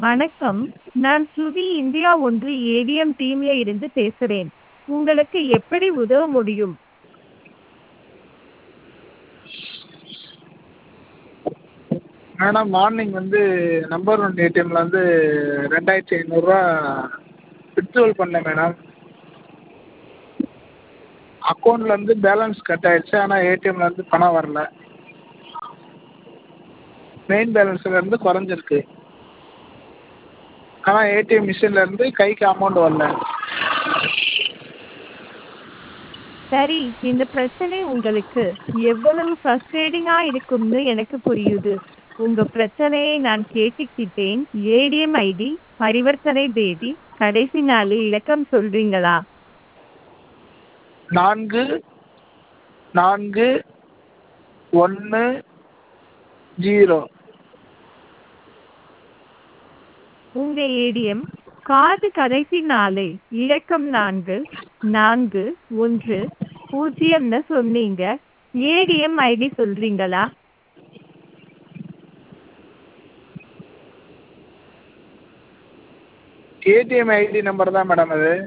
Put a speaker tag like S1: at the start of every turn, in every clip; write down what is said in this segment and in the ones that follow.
S1: வணக்கம் நான் ஸ்ருதி இந்தியா ஒன்று ஏடிஎம் டீம்ல இருந்து பேசுகிறேன் உங்களுக்கு எப்படி உதவ முடியும்
S2: மேடம் மார்னிங் வந்து நம்பர் ஒன் ஏடிஎம்மில் வந்து ரெண்டாயிரத்தி ஐநூறுரூவா வித்ட்ராவல் பண்ணேன் மேடம் அக்கௌண்ட்லேருந்து பேலன்ஸ் கட் ஆகிடுச்சு ஆனால் ஏடிஎம்லேருந்து பணம் வரல மெயின் பேலன்ஸ்லேருந்து குறைஞ்சிருக்கு ஆனால் ஏடிஎம் மிஷின்லேருந்து கைக்கு அமௌண்ட் வரல
S1: சரி இந்த பிரச்சனை உங்களுக்கு எவ்வளவு ஃப்ரஸ்ட்ரேட்டிங்காக இருக்கும்னு எனக்கு புரியுது உங்கள் பிரச்சனையை நான் கேட்டுக்கிட்டேன் ஏடிஎம் ஐடி பரிவர்த்தனை தேதி கடைசி நாலு இலக்கம் சொல்கிறீங்களா
S2: நான்கு நான்கு ஒன்று ஜீரோ
S1: உங்கள் ஏடிஎம் கார்டு கடைசி நாலு இலக்கம் நான்கு நான்கு ஒன்று பூஜ்ஜியம்னு சொன்னீங்க ஏடிஎம் ஐடி சொல்கிறீங்களா
S2: ஏடிஎம் ஐடி நம்பர் தான் மேடம் அது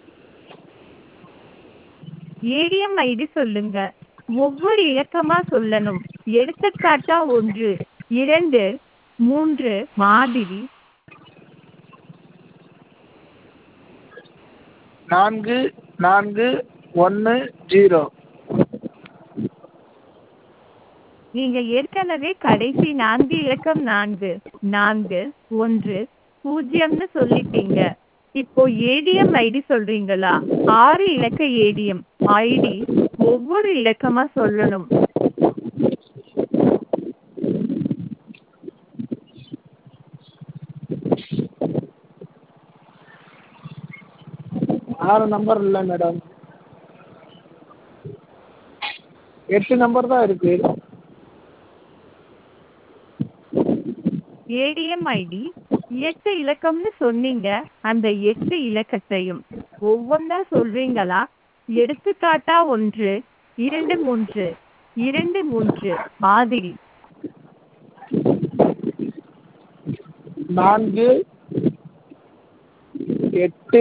S1: ஏடிஎம் ஐடி சொல்லுங்க ஒவ்வொரு இலக்கமா சொல்லணும் எடுத்துக்காட்டா ஒன்று இரண்டு மூன்று மாதிரி
S2: நான்கு நான்கு ஒன்று ஜீரோ
S1: நீங்க ஏற்கனவே கடைசி நான்கு இலக்கம் நான்கு நான்கு ஒன்று பூஜ்ஜியம்னு சொல்லிட்டீங்க இப்போ ஏடிஎம் ஐடி சொல்றீங்களா ஆறு இலக்க ஏடிஎம் ஐடி ஒவ்வொரு இலக்கமா சொல்லணும்
S2: ஆறு நம்பர் இல்லை மேடம் எட்டு நம்பர் தான் இருக்கு
S1: ஏடிஎம் ஐடி எட்டு இலக்கம்னு சொன்னீங்க அந்த எட்டு இலக்கத்தையும் ஒவ்வொன்றா சொல்றீங்களா எடுத்துக்காட்டா ஒன்று இரண்டு மூன்று இரண்டு மூன்று மாதிரி
S2: நான்கு எட்டு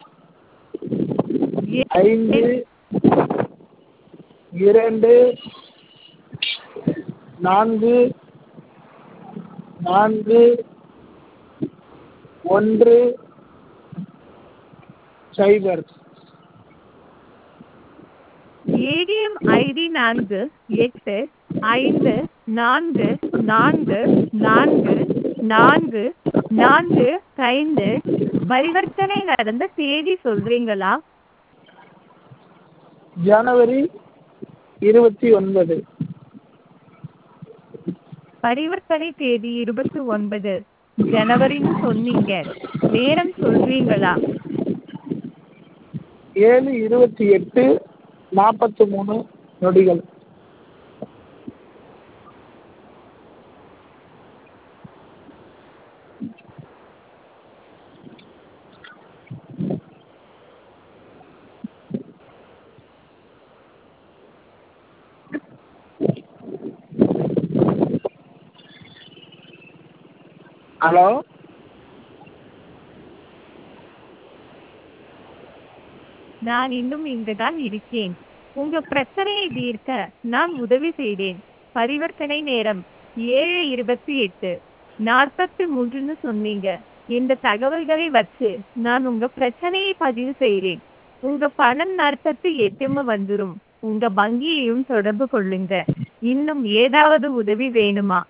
S2: ஐந்து இரண்டு நான்கு நான்கு ஒன்று சைபர்
S1: ஏடிஎம் ஐடி நான்கு எட்டு ஐந்து நான்கு நான்கு நான்கு நான்கு நான்கு ஐந்து பரிவர்த்தனை நடந்த தேதி சொல்றீங்களா
S2: ஜனவரி இருபத்தி ஒன்பது
S1: பரிவர்த்தனை தேதி இருபத்தி ஒன்பது ஜனவரின்னு சொன்னீங்க நேரம் சொல்றீங்களா
S2: ஏழு இருபத்தி எட்டு நாற்பத்தி மூணு நொடிகள் ஹலோ
S1: நான் இன்னும் இங்குதான் இருக்கேன் உங்க பிரச்சனையை தீர்க்க நான் உதவி செய்தேன் பரிவர்த்தனை நேரம் ஏழு இருபத்தி எட்டு நாற்பத்தி மூன்றுன்னு சொன்னீங்க இந்த தகவல்களை வச்சு நான் உங்க பிரச்சனையை பதிவு செய்கிறேன் உங்க பணம் நாற்பத்தி எட்டும வந்துரும் உங்க வங்கியையும் தொடர்பு கொள்ளுங்க இன்னும் ஏதாவது உதவி வேணுமா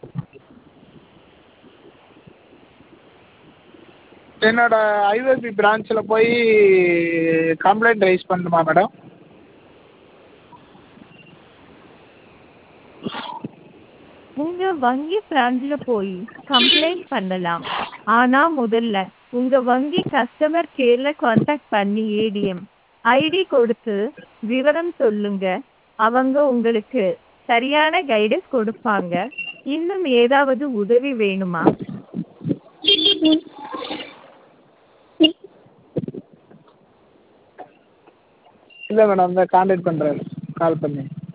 S2: என்னோட ஐஓபி பிரான்ச்சில் போய் கம்ப்ளைண்ட் ரைஸ் பண்ணணுமா மேடம்
S1: உங்க வங்கி பிரான்ச்சில் போய் கம்ப்ளைண்ட் பண்ணலாம் ஆனா முதல்ல உங்க வங்கி கஸ்டமர் கேர்ல கான்டாக்ட் பண்ணி ஏடிஎம் ஐடி கொடுத்து விவரம் சொல்லுங்க அவங்க உங்களுக்கு சரியான கைடன்ஸ் கொடுப்பாங்க இன்னும் ஏதாவது உதவி வேணுமா
S2: இல்லை மேடம் இந்த கான்டாக்ட் பண்ணுறேன் கால் பண்ணி